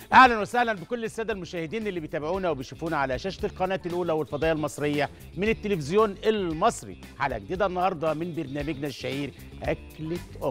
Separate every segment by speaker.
Speaker 1: اهلا وسهلا بكل الساده المشاهدين اللي بيتابعونا وبيشوفونا على شاشه القناه الاولى والفضائيه المصريه من التلفزيون المصري حلقه جديده النهارده من برنامجنا الشهير اكله ام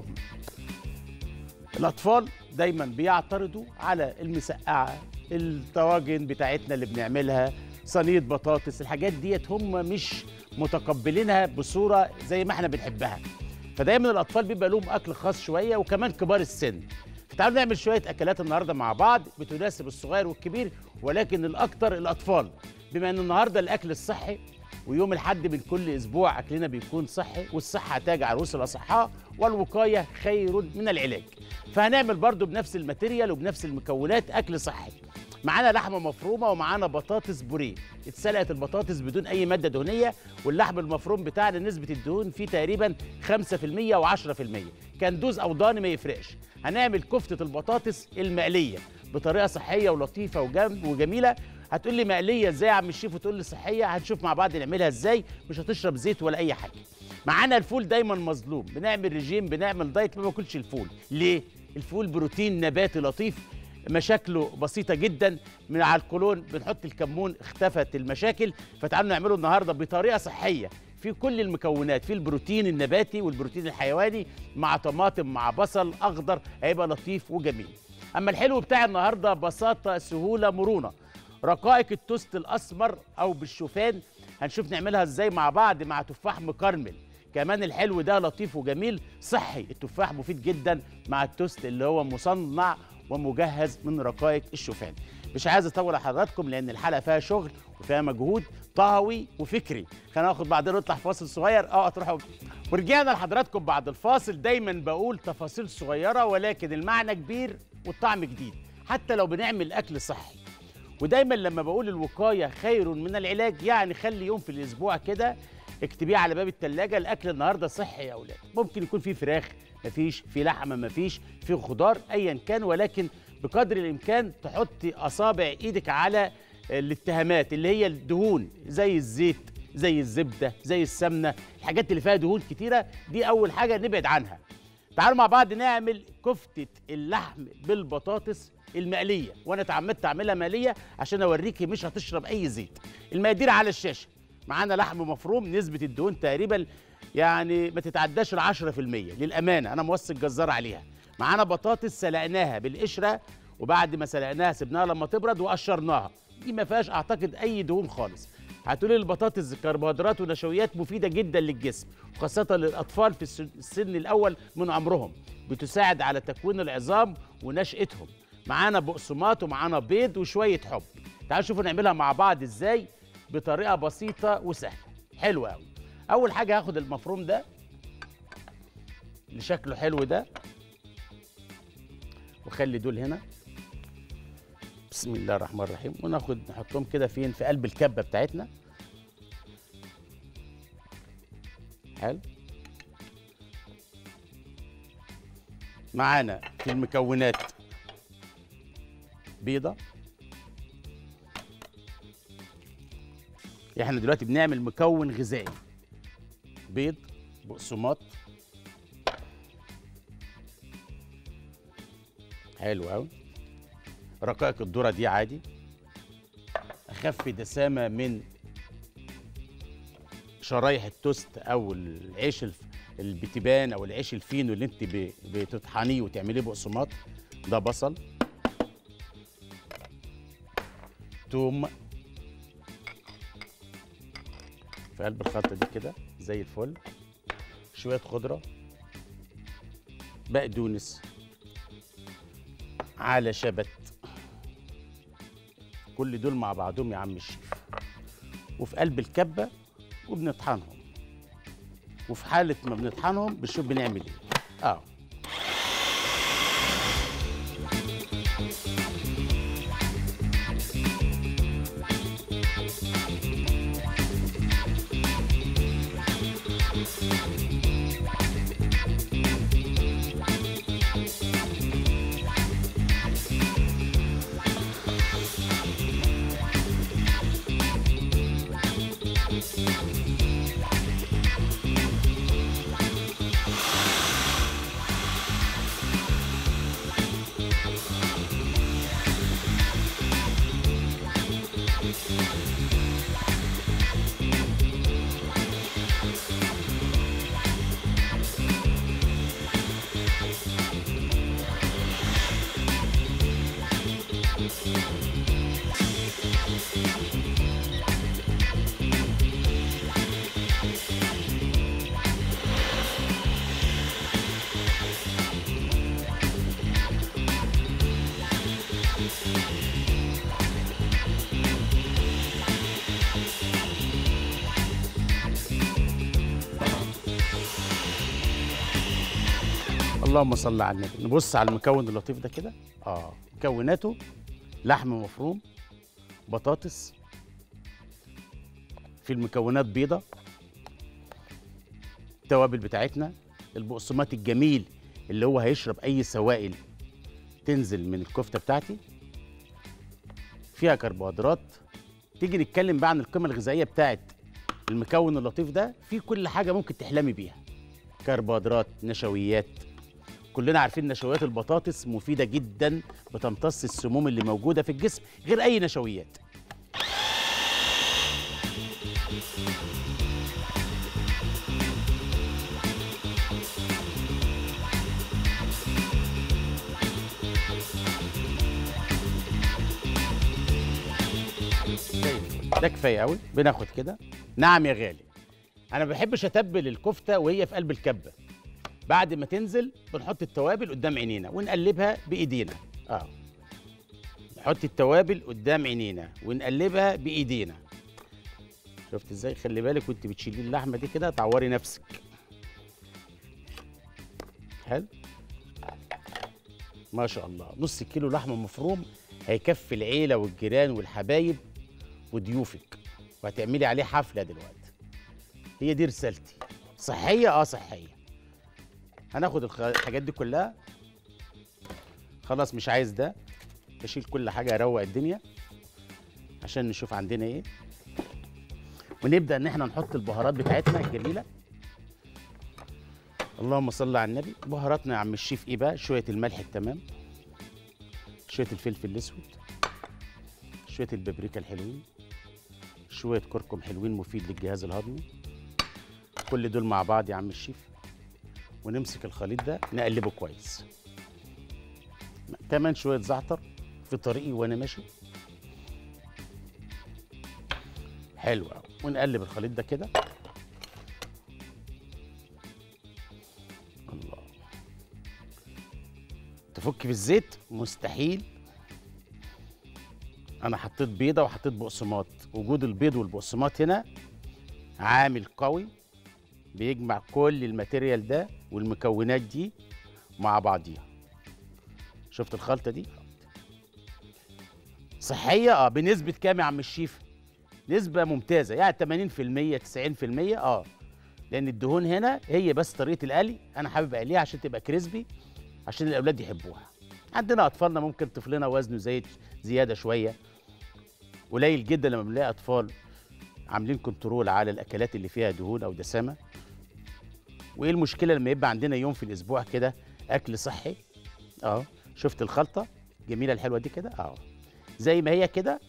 Speaker 1: الاطفال دايما بيعترضوا على المسقعه الطواجن بتاعتنا اللي بنعملها صينيه بطاطس الحاجات ديت هم مش متقبلينها بصوره زي ما احنا بنحبها فدايما الاطفال بيبقى لهم اكل خاص شويه وكمان كبار السن فتعالوا نعمل شويه اكلات النهارده مع بعض بتناسب الصغير والكبير ولكن الاكثر الاطفال بما ان النهارده الاكل الصحي ويوم الحد من كل اسبوع اكلنا بيكون صحي والصحه تاج عروس الاصحاء والوقايه خير من العلاج فهنعمل برضو بنفس الماتيريال وبنفس المكونات اكل صحي معانا لحمه مفرومه ومعانا بطاطس بوريه اتسلقت البطاطس بدون اي ماده دهنيه واللحم المفروم بتاعنا نسبه الدهون فيه تقريبا 5% و10% كان دوز او ضاني ما يفرقش هنعمل كفته البطاطس المقليه بطريقه صحيه ولطيفه وجم وجميله هتقول لي مقليه ازاي يا عم الشيف وتقول لي صحيه هنشوف مع بعض نعملها ازاي مش هتشرب زيت ولا اي حاجه معانا الفول دايما مظلوم بنعمل ريجيم بنعمل دايت ما باكلش الفول ليه الفول بروتين نباتي لطيف مشاكله بسيطه جدا من على القولون بنحط الكمون اختفت المشاكل فتعالوا نعمله النهارده بطريقه صحيه في كل المكونات في البروتين النباتي والبروتين الحيواني مع طماطم مع بصل اخضر هيبقى لطيف وجميل اما الحلو بتاع النهارده بساطه سهوله مرونه رقائق التوست الاسمر او بالشوفان هنشوف نعملها ازاي مع بعض مع تفاح مكرمل كمان الحلو ده لطيف وجميل صحي التفاح مفيد جدا مع التوست اللي هو مصنع ومجهز من رقائق الشوفان مش عايز اطول على حضراتكم لان الحلقه فيها شغل وفيها مجهود طهوي وفكري خلينا ناخد بعدين نطلع فاصل صغير اه تروحوا ورجعنا لحضراتكم بعد الفاصل دايما بقول تفاصيل صغيره ولكن المعنى كبير والطعم جديد حتى لو بنعمل اكل صحي ودايما لما بقول الوقايه خير من العلاج يعني خلي يوم في الاسبوع كده اكتبيه على باب التلاجة الاكل النهارده صحي يا اولاد ممكن يكون فيه فراخ مفيش في لحمه مفيش في خضار ايا كان ولكن بقدر الامكان تحطي اصابع ايدك على الاتهامات اللي هي الدهون زي الزيت زي الزبده زي السمنه الحاجات اللي فيها دهون كتيره دي اول حاجه نبعد عنها تعالوا مع بعض نعمل كفته اللحم بالبطاطس المقليه وانا اتعمدت اعملها مقليه عشان اوريكي مش هتشرب اي زيت المقادير على الشاشه معانا لحم مفروم نسبه الدهون تقريبا يعني ما تتعداش ال 10% للامانه انا موثق جزار عليها معانا بطاطس سلقناها بالقشره وبعد ما سلقناها سبناها لما تبرد وقشرناها دي ما فيهاش اعتقد اي دهون خالص هتقولي البطاطس كربوهيدرات ونشويات مفيده جدا للجسم وخاصه للاطفال في السن الاول من عمرهم بتساعد على تكوين العظام ونشاتهم معانا بقسماط ومعانا بيض وشويه حب تعالوا نشوفوا نعملها مع بعض ازاي بطريقه بسيطه وسهله حلوه قوي اول حاجه هاخد المفروم ده اللي شكله حلو ده وخلي دول هنا بسم الله الرحمن الرحيم وناخد نحطهم كده فين في قلب الكبه بتاعتنا حلو معانا في المكونات بيضه احنا دلوقتي بنعمل مكون غذائي بيض بقسماط حلو قوي رقائق الذره دي عادي اخف دسامه من شرايح التوست او العيش البتبان او العيش الفينو اللي انت بتطحنيه وتعمليه بقسماط ده بصل توم في قلب الخلطه دي كده زي الفل شويه خضره بقدونس على شبت كل دول مع بعضهم يا عم الشيف وفي قلب الكبه وبنطحنهم وفي حاله ما بنطحنهم بنشوف بنعمل ايه اه اللهم صل على النبي نبص على المكون اللطيف ده كده اه مكوناته لحم مفروم بطاطس في المكونات بيضة التوابل بتاعتنا البقسماط الجميل اللي هو هيشرب اي سوائل تنزل من الكفته بتاعتي فيها كربوهيدرات تيجي نتكلم بقى عن القيمه الغذائيه بتاعت المكون اللطيف ده في كل حاجه ممكن تحلمي بيها كربوهيدرات نشويات كلنا عارفين نشويات البطاطس مفيده جدا بتمتص السموم اللي موجوده في الجسم غير اي نشويات زي الفل. ده كفايه قوي بناخد كده نعم يا غالي انا ما بحبش اتبل الكفته وهي في قلب الكبه بعد ما تنزل بنحط التوابل قدام عينينا ونقلبها بايدينا اه نحط التوابل قدام عينينا ونقلبها بايدينا شفت ازاي خلي بالك وانت بتشيلي اللحمه دي كده تعوري نفسك حلو ما شاء الله نص كيلو لحمه مفروم هيكفي العيله والجيران والحبايب وضيوفك وهتعملي عليه حفله دلوقتي هي دي رسالتي صحيه اه صحيه هناخد الخ- الحاجات دي كلها خلاص مش عايز ده بشيل كل حاجه اروق الدنيا عشان نشوف عندنا ايه ونبدا ان احنا نحط البهارات بتاعتنا الجميله اللهم صل على النبي بهاراتنا يا عم الشيف ايه بقى شويه الملح التمام شويه الفلفل الاسود شويه البابريكا الحلوين شويه كركم حلوين مفيد للجهاز الهضمي كل دول مع بعض يا عم الشيف ونمسك الخليط ده نقلبه كويس كمان شويه زعتر في طريقي وانا ماشي حلو قوي ونقلب الخليط ده كده الله تفك في الزيت مستحيل انا حطيت بيضه وحطيت بقسماط وجود البيض والبقسماط هنا عامل قوي بيجمع كل الماتيريال ده والمكونات دي مع بعضيها شفت الخلطه دي صحيه اه بنسبه كام يا عم الشيف نسبه ممتازه يعني 80% 90% اه لان الدهون هنا هي بس طريقه القلي انا حابب اقليها عشان تبقى كريسبي عشان الاولاد يحبوها عندنا اطفالنا ممكن طفلنا وزنه زايد زياده شويه قليل جدا لما بنلاقي اطفال عاملين كنترول على الاكلات اللي فيها دهون او دسامه وايه المشكله لما يبقى عندنا يوم في الاسبوع كده اكل صحي اه شفت الخلطه جميله الحلوه دي كده اه زي ما هي كده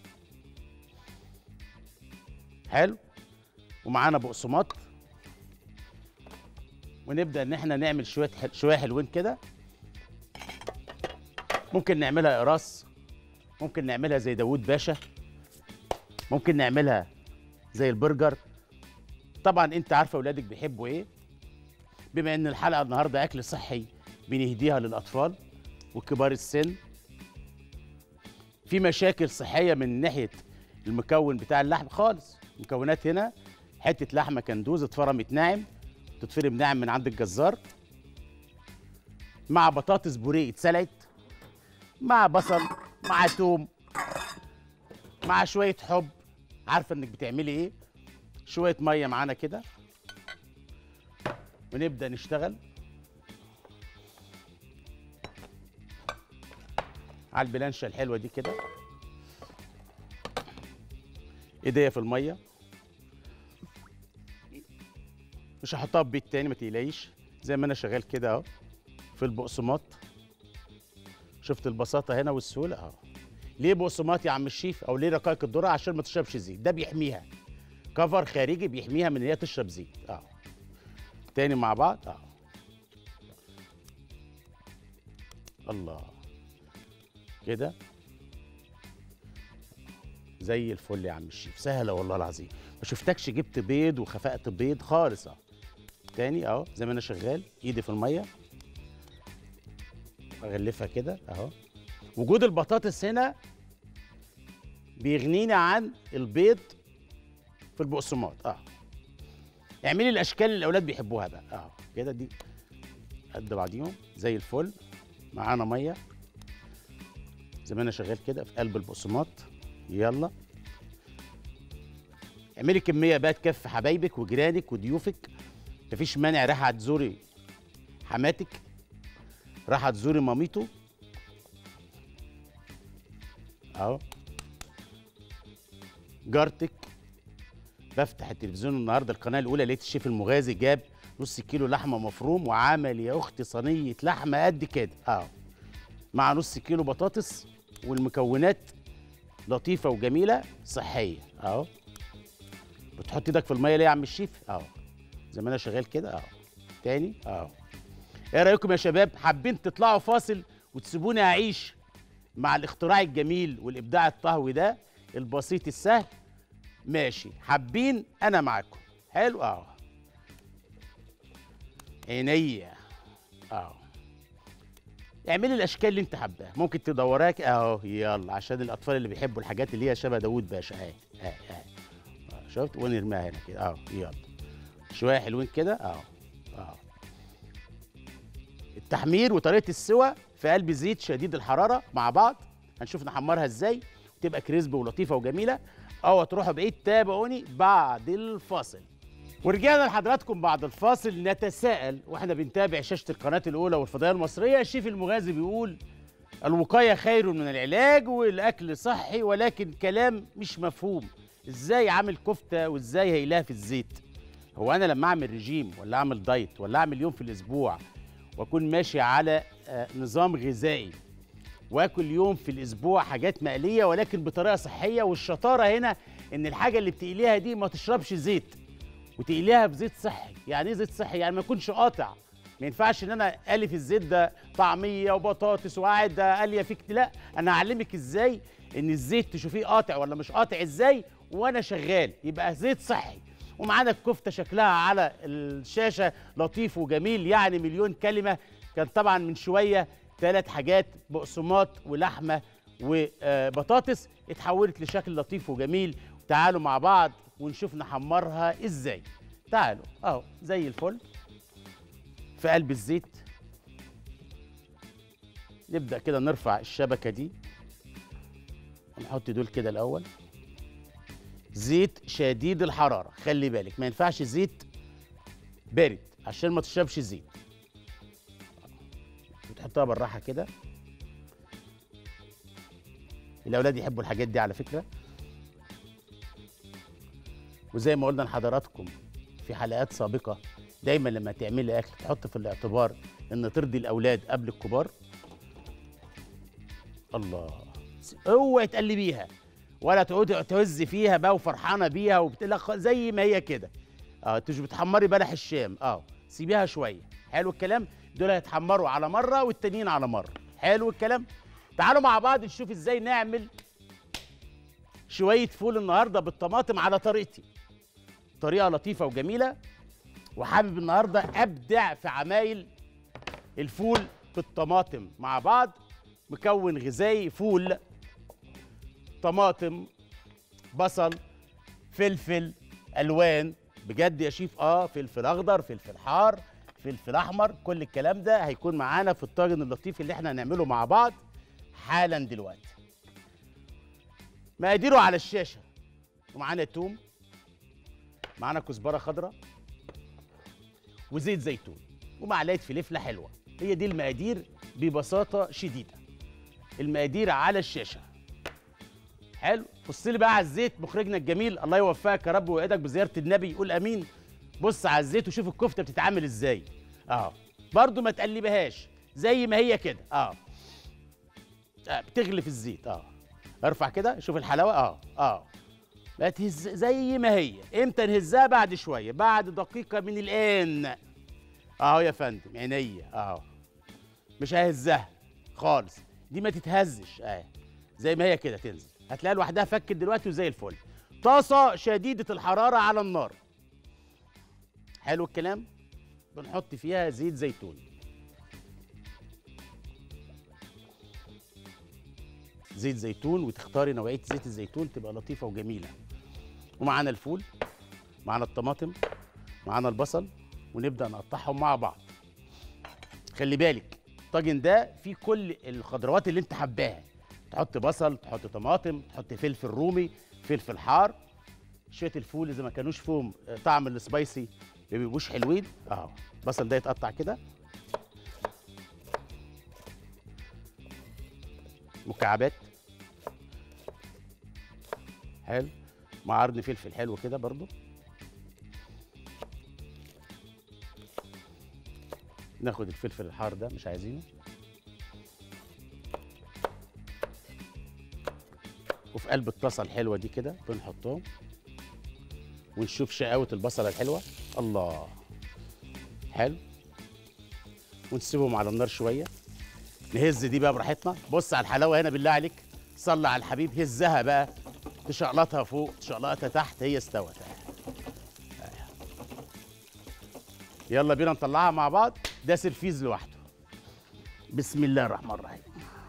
Speaker 1: حلو ومعانا بقسماط ونبدا ان احنا نعمل شويه حل... شويه حلوين كده ممكن نعملها قراص ممكن نعملها زي داوود باشا ممكن نعملها زي البرجر طبعا انت عارفه اولادك بيحبوا ايه بما ان الحلقه النهارده اكل صحي بنهديها للاطفال وكبار السن في مشاكل صحيه من ناحيه المكون بتاع اللحم خالص المكونات هنا حته لحمه كندوز اتفرمت ناعم تتفرم ناعم من عند الجزار مع بطاطس بوريه اتسلقت مع بصل مع توم مع شويه حب عارفه انك بتعملي ايه شويه ميه معانا كده ونبدا نشتغل على البلانشه الحلوه دي كده ايديا في الميه مش هحطها في بيت تاني ما تقلقيش زي ما انا شغال كده اهو في البقسماط شفت البساطه هنا والسهوله اهو ليه بقسماط يا عم الشيف او ليه رقائق الذره عشان ما تشربش زيت ده بيحميها كفر خارجي بيحميها من ان هي تشرب زيت اه تاني مع بعض اه الله كده زي الفل يا عم الشيف سهله والله العظيم ما شفتكش جبت بيض وخفقت بيض خالص اهو تاني اهو زي ما انا شغال ايدي في الميه اغلفها كده اهو وجود البطاطس هنا بيغنينا عن البيض في البقسماط اه اعملي الاشكال اللي الاولاد بيحبوها بقى اه كده دي قد بعضيهم زي الفل معانا ميه زي ما انا شغال كده في قلب البقسماط يلا اعملي كميه بقى تكفي حبايبك وجيرانك وضيوفك مفيش مانع رايحه تزوري حماتك رايحه تزوري ماميته اهو جارتك بفتح التلفزيون النهارده القناه الاولى لقيت الشيف المغازي جاب نص كيلو لحمه مفروم وعمل يا اختي صينيه لحمه قد كده اهو مع نص كيلو بطاطس والمكونات لطيفه وجميله صحيه اهو بتحط ايدك في الميه ليه يا عم الشيف اهو زي ما انا شغال كده اهو تاني اهو ايه رايكم يا شباب حابين تطلعوا فاصل وتسيبوني اعيش مع الاختراع الجميل والابداع الطهوي ده البسيط السهل ماشي حابين انا معاكم حلو اهو عينيا اهو اعملي الاشكال اللي انت حباها ممكن تدورها ك- اهو يلا عشان الاطفال اللي بيحبوا الحاجات اللي هي شبه داوود باشا اهي اهي اهي آه، شفت ونرميها هنا كده اهو يلا شويه حلوين كده اهو اهو التحمير وطريقه السوى في قلب زيت شديد الحراره مع بعض هنشوف نحمرها ازاي تبقى كريسبي ولطيفه وجميله او تروحوا بعيد تابعوني بعد الفاصل ورجعنا لحضراتكم بعد الفاصل نتساءل واحنا بنتابع شاشه القناه الاولى والفضائيه المصريه الشيف المغازي بيقول الوقايه خير من العلاج والاكل صحي ولكن كلام مش مفهوم ازاي عامل كفته وازاي هيلاها في الزيت هو انا لما اعمل رجيم ولا اعمل دايت ولا اعمل يوم في الاسبوع واكون ماشي على آه، نظام غذائي واكل يوم في الاسبوع حاجات مقليه ولكن بطريقه صحيه والشطاره هنا ان الحاجه اللي بتقليها دي ما تشربش زيت وتقليها بزيت صحي يعني ايه زيت صحي يعني ما يكونش قاطع ما ينفعش ان انا الف الزيت ده طعميه وبطاطس وقاعد قاليه فيك لا انا هعلمك ازاي ان الزيت تشوفيه قاطع ولا مش قاطع ازاي وانا شغال يبقى زيت صحي ومعانا الكفته شكلها على الشاشه لطيف وجميل يعني مليون كلمه كان طبعا من شويه ثلاث حاجات بقسماط ولحمه وبطاطس اتحولت لشكل لطيف وجميل تعالوا مع بعض ونشوف نحمرها ازاي تعالوا اهو زي الفل في قلب الزيت نبدا كده نرفع الشبكه دي ونحط دول كده الاول زيت شديد الحراره خلي بالك ما ينفعش زيت بارد عشان ما تشربش زيت بتحطها بالراحه كده الاولاد يحبوا الحاجات دي على فكره وزي ما قلنا لحضراتكم في حلقات سابقه دايما لما تعملي اكل تحط في الاعتبار ان ترضي الاولاد قبل الكبار الله اوعي تقلبيها ولا تقعدي تعزي فيها بقى وفرحانه بيها وبتلا زي ما هي كده اه انت مش بتحمري بلح الشام اه سيبيها شويه حلو الكلام دول هيتحمروا على مره والتانيين على مره حلو الكلام تعالوا مع بعض نشوف ازاي نعمل شويه فول النهارده بالطماطم على طريقتي طريقه لطيفه وجميله وحابب النهارده ابدع في عمايل الفول بالطماطم مع بعض مكون غذائي فول طماطم بصل فلفل الوان بجد يا شيف اه فلفل اخضر فلفل حار فلفل احمر كل الكلام ده هيكون معانا في الطاجن اللطيف اللي احنا هنعمله مع بعض حالا دلوقتي مقاديره على الشاشه ومعانا توم معانا كزبره خضراء وزيت زيتون ومعلقه فلفله حلوه هي دي المقادير ببساطه شديده المقادير على الشاشه حلو بص لي بقى على الزيت مخرجنا الجميل الله يوفقك يا رب ويعيدك بزياره النبي يقول امين بص على الزيت وشوف الكفته بتتعمل ازاي اه برضو ما تقلبهاش زي ما هي كده اه آه، بتغلي في الزيت اه ارفع كده شوف الحلاوه اه اه بقى تهز زي ما هي امتى نهزها بعد شويه بعد دقيقه من الان اهو يا فندم عينيا اهو مش ههزها خالص دي ما تتهزش اه زي ما هي كده تنزل هتلاقيها لوحدها فكت دلوقتي وزي الفل طاسه شديده الحراره على النار حلو الكلام بنحط فيها زيت زيتون زيت زيتون وتختاري نوعيه زيت الزيتون تبقى لطيفه وجميله ومعانا الفول معانا الطماطم معانا البصل ونبدا نقطعهم مع بعض خلي بالك الطاجن ده فيه كل الخضروات اللي انت حباها تحط بصل تحط طماطم تحط فلفل رومي فلفل حار شويه الفول اذا ما كانوش فيهم طعم السبايسي ما بيبقوش حلوين اهو البصل ده يتقطع كده مكعبات حلو مع قرن فلفل حلو كده برضو ناخد الفلفل الحار ده مش عايزينه وفي قلب الطاسه الحلوه دي كده بنحطهم ونشوف شقاوه البصله الحلوه الله حلو ونسيبهم على النار شويه نهز دي بقى براحتنا بص على الحلاوه هنا بالله عليك صلي على الحبيب هزها بقى تشقلطها فوق تشقلطها تحت هي استوت يلا بينا نطلعها مع بعض ده سرفيز لوحده بسم الله الرحمن الرحيم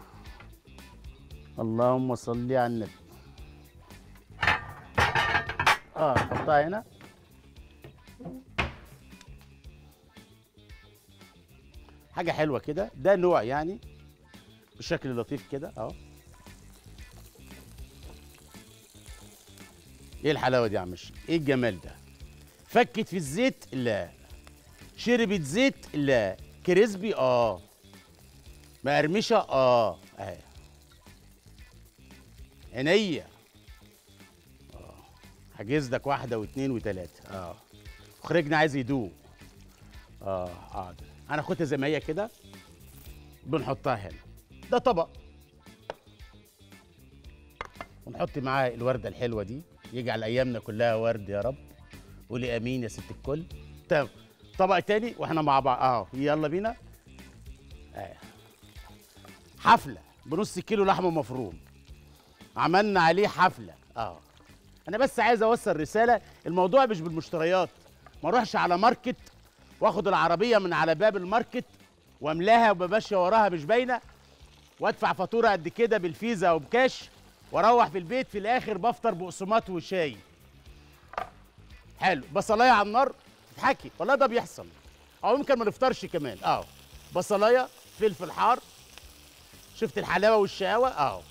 Speaker 1: اللهم صل على النبي اه حطها هنا حاجه حلوه كده ده نوع يعني بشكل لطيف كده اهو ايه الحلاوه دي يا عم الشيخ ايه الجمال ده فكت في الزيت لا شربت زيت لا كريسبي اه مقرمشه اه اهي عينيا اه حجز لك واحده واثنين وثلاثه اه مخرجنا عايز يدوق اه حاضر انا اخدها زي ما هي كده بنحطها هنا ده طبق ونحط معاه الورده الحلوه دي يجعل ايامنا كلها ورد يا رب قولي امين يا ست الكل تمام طبق تاني واحنا مع بعض اهو يلا بينا آه. حفله بنص كيلو لحمه مفروم عملنا عليه حفله اه انا بس عايز اوصل رساله الموضوع مش بالمشتريات ما اروحش على ماركت واخد العربيه من على باب الماركت واملاها وبمشي وراها مش باينه وادفع فاتوره قد كده بالفيزا او بكاش واروح في البيت في الاخر بفطر بقسماط وشاي حلو بصلايه على النار تضحكي والله ده بيحصل او يمكن ما نفطرش كمان اه بصلايه فلفل حار شفت الحلاوه والشقاوه اه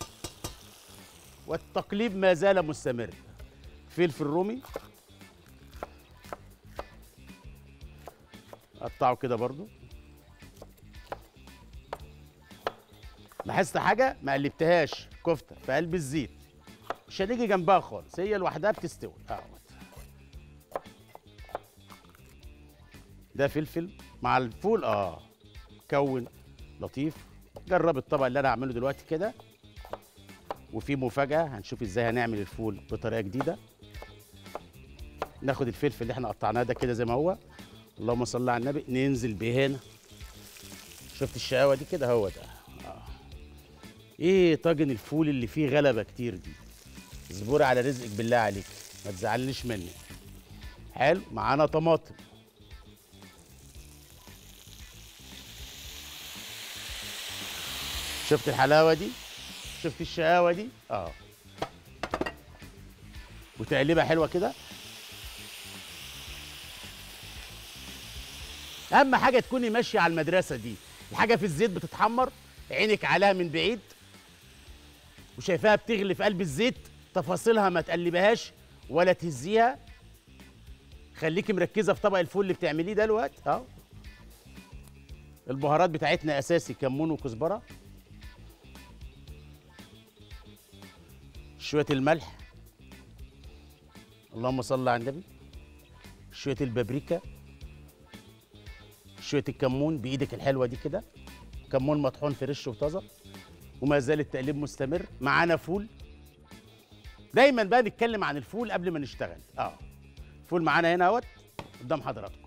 Speaker 1: والتقليب ما زال مستمر فلفل رومي قطعه كده برضو لاحظت حاجه ما قلبتهاش كفته في قلب الزيت مش هنيجي جنبها خالص هي لوحدها بتستوي اهوت ده فلفل مع الفول اه كون لطيف جرب الطبق اللي انا هعمله دلوقتي كده وفي مفاجاه هنشوف ازاي هنعمل الفول بطريقه جديده ناخد الفلفل اللي احنا قطعناه ده كده زي ما هو اللهم صل على النبي ننزل بيه هنا شفت الشقاوه دي كده هو ده آه. ايه طاجن الفول اللي فيه غلبه كتير دي اصبري على رزقك بالله عليك ما تزعلنيش مني حلو معانا طماطم شفت الحلاوه دي شفت الشقاوه دي اه وتقليبه حلوه كده اهم حاجه تكوني ماشيه على المدرسه دي الحاجه في الزيت بتتحمر عينك عليها من بعيد وشايفاها بتغلي في قلب الزيت تفاصيلها ما تقلبهاش ولا تهزيها خليكي مركزه في طبق الفول اللي بتعمليه ده الوقت اه البهارات بتاعتنا اساسي كمون وكزبره شويه الملح اللهم صل على النبي شويه البابريكا شويه الكمون بايدك الحلوه دي كده كمون مطحون فريش وطازه وما زال التقليب مستمر معانا فول دايما بقى نتكلم عن الفول قبل ما نشتغل اه الفول معانا هنا اهوت قدام حضراتكم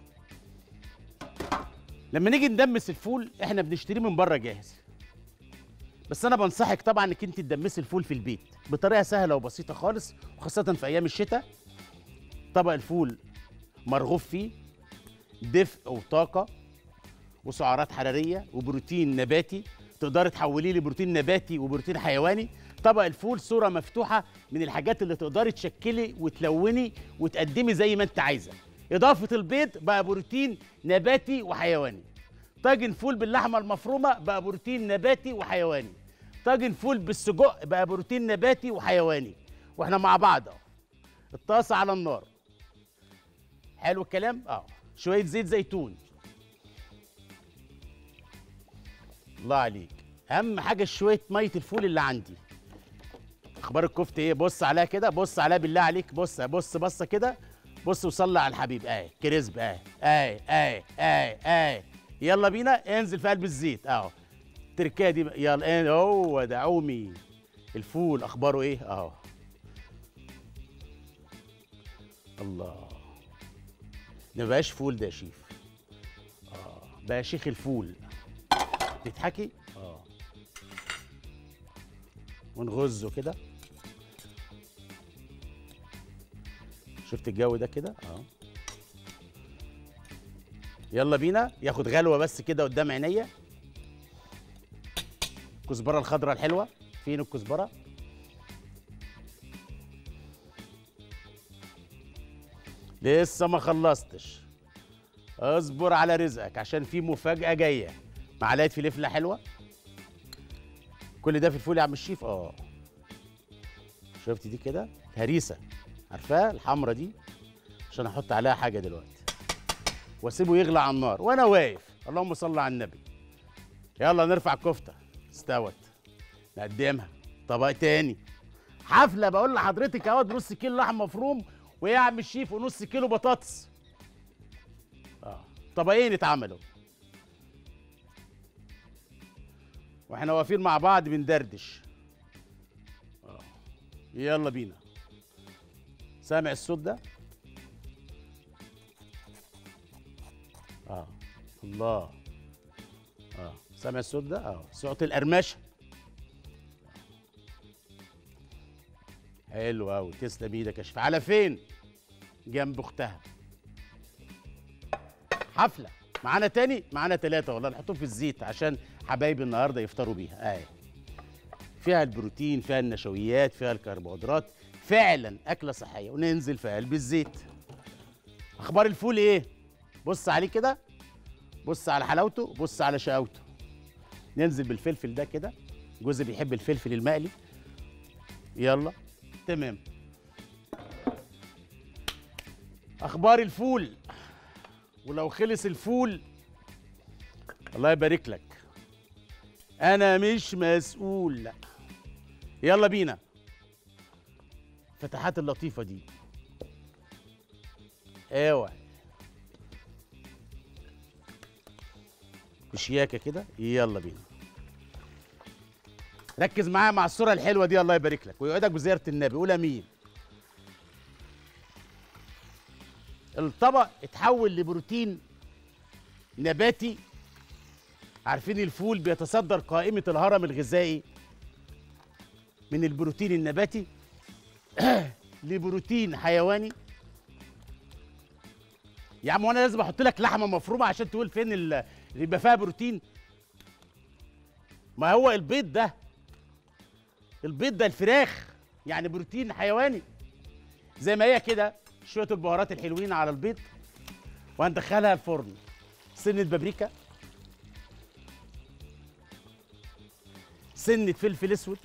Speaker 1: لما نيجي ندمس الفول احنا بنشتريه من بره جاهز بس انا بنصحك طبعا انك انت تدمسي الفول في البيت بطريقه سهله وبسيطه خالص وخاصه في ايام الشتاء طبق الفول مرغوب فيه دفء وطاقه وسعرات حراريه وبروتين نباتي تقدري تحوليه لبروتين نباتي وبروتين حيواني طبق الفول صوره مفتوحه من الحاجات اللي تقدري تشكلي وتلوني وتقدمي زي ما انت عايزه اضافه البيض بقى بروتين نباتي وحيواني طاجن فول باللحمه المفرومه بقى بروتين نباتي وحيواني طاجن فول بالسجق بقى بروتين نباتي وحيواني واحنا مع بعض اهو الطاسه على النار حلو الكلام اه شويه زيت زيتون الله عليك اهم حاجه شويه ميه الفول اللي عندي اخبار الكفته ايه بص عليها كده بص عليها بالله عليك بص بص بصه كده بص وصلي على الحبيب اهي كريسب اهي اهي اهي اهي اهي يلا بينا انزل في قلب الزيت اهو التركيه دي بقى. يلا إيه، هو ده عومي الفول اخباره ايه اهو الله ده ما بقاش فول ده يا شيف اه بقى شيخ الفول تضحكي اه ونغزه كده شفت الجو ده كده اه يلا بينا ياخد غلوه بس كده قدام عينيا الكزبره الخضراء الحلوه فين الكزبره لسه ما خلصتش اصبر على رزقك عشان في مفاجاه جايه معلقه فلفله حلوه كل ده في الفول يا عم الشيف اه شفت دي كده هريسه عارفاها الحمرة دي عشان احط عليها حاجه دلوقتي واسيبه يغلى على النار وانا واقف اللهم صل على النبي يلا نرفع الكفته استوت نقدمها طبق تاني حفله بقول لحضرتك اهوت نص كيلو لحم مفروم ويا يا عم الشيف ونص كيلو بطاطس اه طبقين اتعملوا واحنا واقفين مع بعض بندردش اه يلا بينا سامع الصوت ده اه الله اه سامع الصوت ده اه صوت القرمشه حلو قوي تسلم ايدك يا شيف على فين جنب اختها حفله معانا تاني معانا ثلاثه والله نحطهم في الزيت عشان حبايبي النهارده يفطروا بيها اهي فيها البروتين فيها النشويات فيها الكربوهيدرات فعلا اكله صحيه وننزل في قلب الزيت اخبار الفول ايه بص عليه كده بص على حلاوته بص على شقاوته ننزل بالفلفل ده كده جوزي بيحب الفلفل المقلي يلا تمام اخبار الفول ولو خلص الفول الله يبارك لك انا مش مسؤول يلا بينا الفتحات اللطيفه دي اوعى بشياكه كده يلا بينا ركز معايا مع الصوره الحلوه دي الله يبارك لك ويوعدك بزياره النبي قول امين الطبق اتحول لبروتين نباتي عارفين الفول بيتصدر قائمه الهرم الغذائي من البروتين النباتي لبروتين حيواني يا عم وانا لازم احط لك لحمه مفرومه عشان تقول فين ال- اللي يبقى فيها بروتين ما هو البيض ده البيض ده الفراخ يعني بروتين حيواني زي ما هي كده شويه البهارات الحلوين على البيض وهندخلها الفرن سنه بابريكا سنه فلفل اسود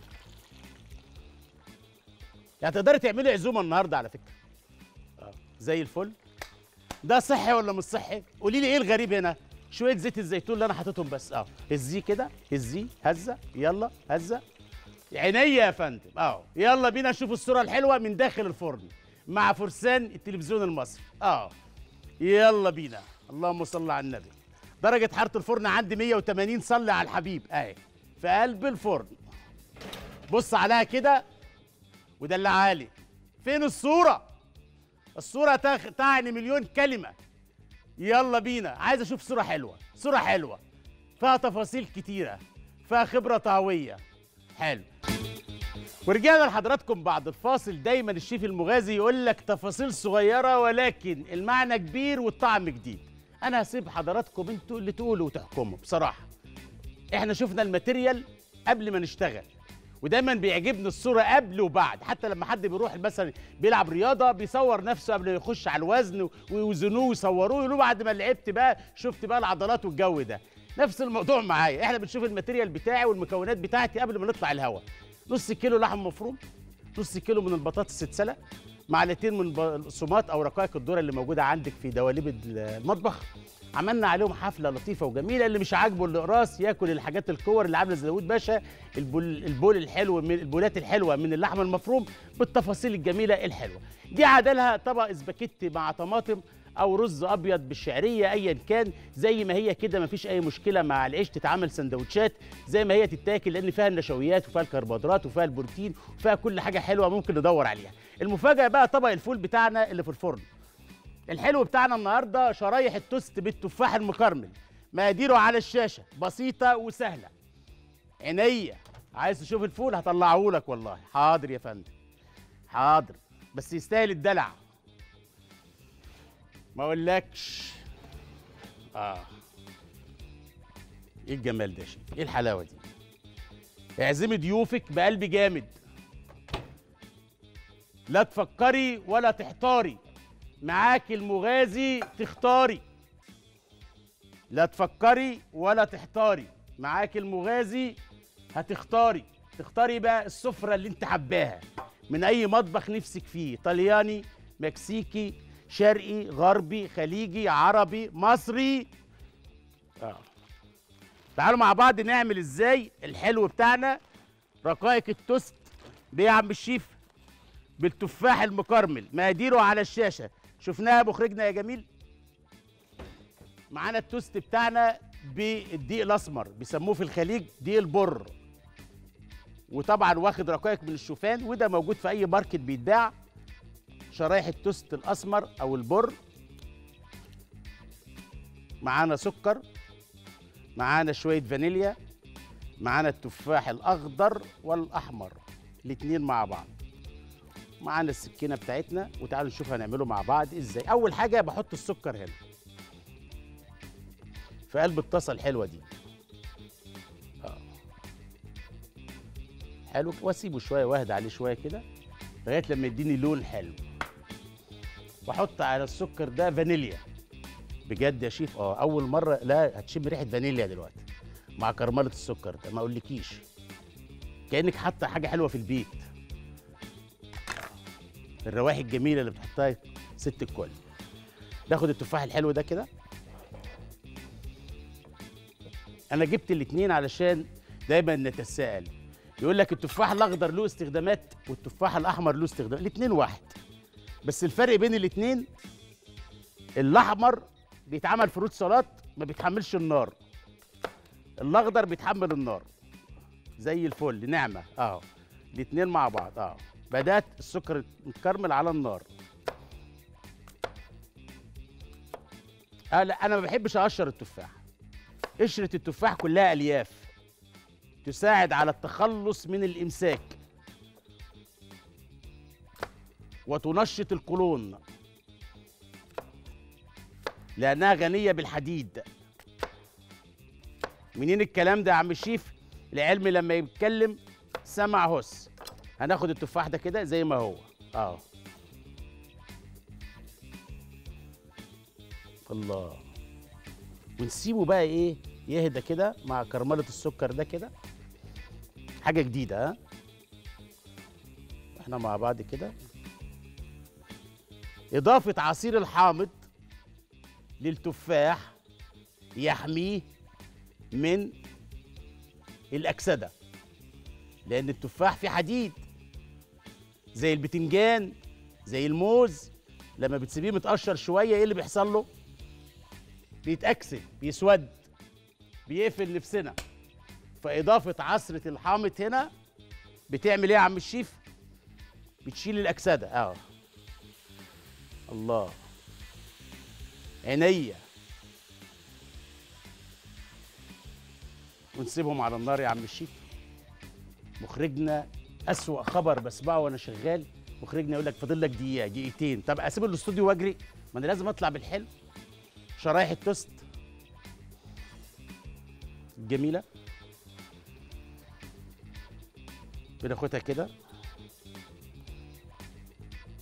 Speaker 1: يعني تقدري تعملي عزومه النهارده على فكره آه. زي الفل ده صحي ولا مش صحي قولي لي ايه الغريب هنا شويه زيت الزيتون اللي انا حاططهم بس اه هزيه كده هزيه هزه يلا هزه عينيا يا فندم اه يلا بينا نشوف الصوره الحلوه من داخل الفرن مع فرسان التلفزيون المصري اه يلا بينا اللهم صل على النبي درجه حراره الفرن عندي 180 صلي على الحبيب اهي في قلب الفرن بص عليها كده ودلعها لي فين الصوره الصوره تخ... تعني مليون كلمه يلا بينا عايز اشوف صوره حلوه صوره حلوه فيها تفاصيل كتيره فيها خبره طهويه حلو ورجعنا لحضراتكم بعد الفاصل دايما الشيف المغازي يقول لك تفاصيل صغيره ولكن المعنى كبير والطعم جديد انا هسيب حضراتكم انتوا اللي تقولوا وتحكموا بصراحه احنا شفنا الماتيريال قبل ما نشتغل ودايما بيعجبني الصوره قبل وبعد حتى لما حد بيروح مثلا بيلعب رياضه بيصور نفسه قبل ما يخش على الوزن ويوزنوه ويصوروه يقولوا بعد ما لعبت بقى شفت بقى العضلات والجو ده نفس الموضوع معايا احنا بنشوف الماتيريال بتاعي والمكونات بتاعتي قبل ما نطلع الهوا نص كيلو لحم مفروم نص كيلو من البطاطس تتسلق معلقتين من البقسماط او رقائق الذره اللي موجوده عندك في دواليب المطبخ عملنا عليهم حفله لطيفه وجميله اللي مش عاجبه الاقراص ياكل الحاجات الكور اللي عامله زي داوود باشا البول, البول الحلو من البولات الحلوه من اللحم المفروم بالتفاصيل الجميله الحلوه دي عدلها طبق اسباجيتي مع طماطم او رز ابيض بالشعريه ايا كان زي ما هي كده مفيش اي مشكله مع العيش تتعمل سندوتشات زي ما هي تتاكل لان فيها النشويات وفيها الكربوهيدرات وفيها البروتين وفيها كل حاجه حلوه ممكن ندور عليها المفاجاه بقى طبق الفول بتاعنا اللي في الفرن الحلو بتاعنا النهارده شرايح التوست بالتفاح المكرمل مقاديره على الشاشه بسيطه وسهله عينيا عايز تشوف الفول هطلعه لك والله حاضر يا فندم حاضر بس يستاهل الدلع ما اقولكش اه ايه الجمال ده يا شيخ ايه الحلاوه دي اعزمي ضيوفك بقلب جامد لا تفكري ولا تحتاري معاك المغازي تختاري لا تفكري ولا تحتاري معاك المغازي هتختاري تختاري بقى السفرة اللي انت حباها من اي مطبخ نفسك فيه طلياني مكسيكي شرقي غربي خليجي عربي مصري آه. تعالوا مع بعض نعمل ازاي الحلو بتاعنا رقائق التوست بيه يا عم الشيف بالتفاح المكرمل مقاديره على الشاشه شفناها مخرجنا يا جميل معانا التوست بتاعنا بالدقيق الاسمر بيسموه في الخليج دقيق البر وطبعا واخد رقائق من الشوفان وده موجود في اي ماركت بيتباع شرايح التوست الاسمر او البر معانا سكر معانا شويه فانيليا معانا التفاح الاخضر والاحمر الاتنين مع بعض معانا السكينه بتاعتنا وتعالوا نشوف هنعمله مع بعض ازاي اول حاجه بحط السكر هنا في قلب الطاسه الحلوه دي اه حلو واسيبه شويه واهدى عليه شويه كده لغايه لما يديني لون حلو واحط على السكر ده فانيليا بجد يا شيف اه اول مره لا هتشم ريحه فانيليا دلوقتي مع كرمله السكر ده ما اقولكيش كانك حاطه حاجه حلوه في البيت الروائح الجميله اللي بتحطها ست الكل ناخد التفاح الحلو ده كده انا جبت الاتنين علشان دايما نتساءل يقول لك التفاح الاخضر له استخدامات والتفاح الاحمر له استخدام الاتنين واحد بس الفرق بين الاتنين الاحمر بيتعمل فروت سلطات ما بيتحملش النار الاخضر بيتحمل النار زي الفل نعمه اهو الاتنين مع بعض اهو بدات السكر متكرمل على النار آه لا انا ما بحبش اقشر التفاح قشره التفاح كلها الياف تساعد على التخلص من الامساك وتنشط القولون لانها غنيه بالحديد منين الكلام ده يا عم الشيف العلم لما يتكلم سمع هس هناخد التفاح ده كده زي ما هو اه الله ونسيبه بقى ايه يهدى كده مع كرمله السكر ده كده حاجه جديده ها احنا مع بعض كده اضافه عصير الحامض للتفاح يحميه من الاكسده لان التفاح فيه حديد زي البتنجان زي الموز لما بتسيبيه متقشر شويه ايه اللي بيحصل له بيتاكسد بيسود بيقفل نفسنا فاضافه عصره الحامض هنا بتعمل ايه يا عم الشيف بتشيل الاكسده اه الله عينيا ونسيبهم على النار يا عم الشيف مخرجنا أسوأ خبر بسمعه وانا شغال مخرجنا يقول لك فاضل لك دقيقه دقيقتين طب اسيب الاستوديو واجري ما انا لازم اطلع بالحلو شرايح التوست جميله بناخدها كده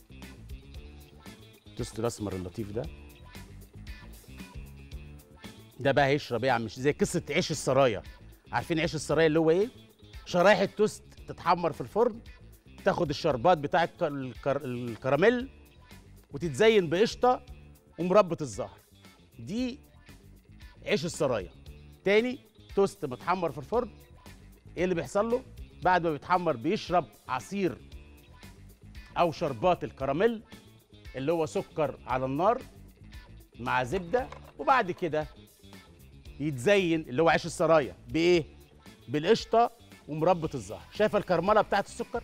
Speaker 1: التوست الاسمر اللطيف ده ده بقى هيشرب ايه يا عم مش زي قصه عيش السرايا عارفين عيش السرايا اللي هو ايه شرايح التوست تتحمر في الفرن تاخد الشربات بتاع الك- الكر... الكراميل وتتزين بقشطه ومربى الزهر دي عيش السرايا تاني توست متحمر في الفرن ايه اللي بيحصل له بعد ما بيتحمر بيشرب عصير او شربات الكراميل اللي هو سكر على النار مع زبده وبعد كده يتزين اللي هو عيش السرايا بايه بالقشطه ومربى الزهر شايفه الكرمله بتاعت السكر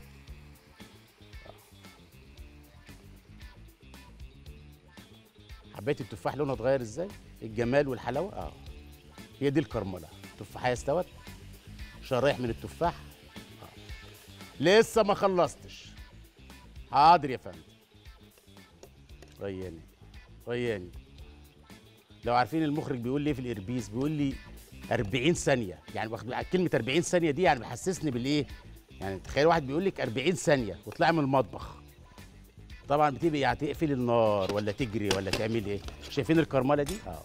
Speaker 1: حبيت التفاح لونه اتغير ازاي الجمال والحلاوه اه هي دي الكرمله التفاحيه استوت شرايح من التفاح آه. لسه ما خلصتش حاضر يا فندم رياني رياني لو عارفين المخرج بيقول لي إيه في الاربيز بيقول لي 40 ثانيه يعني واخد بالك- كلمه 40 ثانيه دي يعني بيحسسني بالايه يعني تخيل واحد بيقول لك 40 ثانيه وطلع من المطبخ طبعا بتبقى يعني تقفل النار ولا تجري ولا تعمل ايه شايفين الكرمله دي اه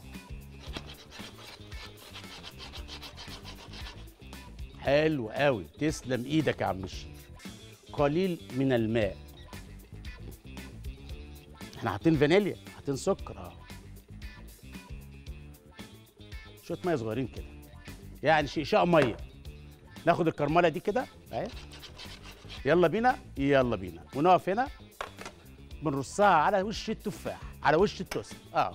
Speaker 1: حلو قوي تسلم ايدك يا عم الشيف قليل من الماء احنا حاطين فانيليا حاطين سكر اه شويه ميه صغيرين كده يعني شيء ميه ناخد الكرمله دي كده اهي يلا بينا يلا بينا ونقف هنا بنرصها على وش التفاح على وش التوست اه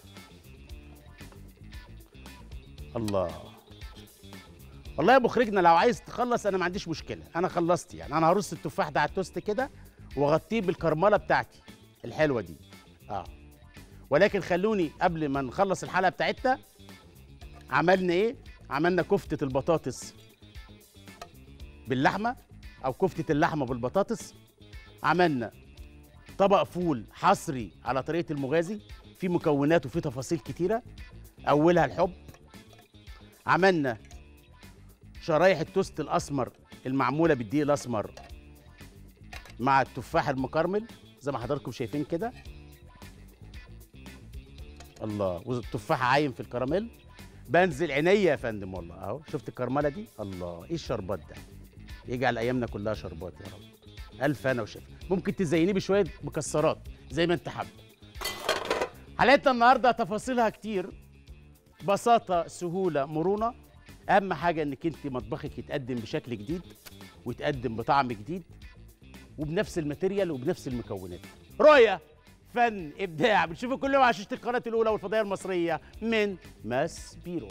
Speaker 1: الله والله يا مخرجنا لو عايز تخلص انا ما عنديش مشكله انا خلصت يعني انا هرص التفاح ده على التوست كده واغطيه بالكرمله بتاعتي الحلوه دي اه ولكن خلوني قبل ما نخلص الحلقه بتاعتنا عملنا ايه عملنا كفته البطاطس باللحمه او كفته اللحمه بالبطاطس عملنا طبق فول حصري على طريقه المغازي في مكونات وفي تفاصيل كتيره اولها الحب عملنا شرايح التوست الاسمر المعموله بالدقيق الاسمر مع التفاح المكرمل زي ما حضراتكم شايفين كده الله والتفاح عايم في الكراميل بنزل عينيا يا فندم والله اهو شفت الكرمله دي الله ايه الشربات ده يجعل ايامنا كلها شربات يا رب الف انا وشفا ممكن تزينيه بشويه مكسرات زي ما انت حابب حلقتنا النهارده تفاصيلها كتير بساطه سهوله مرونه اهم حاجه انك انت مطبخك يتقدم بشكل جديد ويتقدم بطعم جديد وبنفس الماتيريال وبنفس المكونات رؤيه فن ابداع بنشوفه كل يوم على شاشه القناه الاولى والفضائيه المصريه من ماس بيرو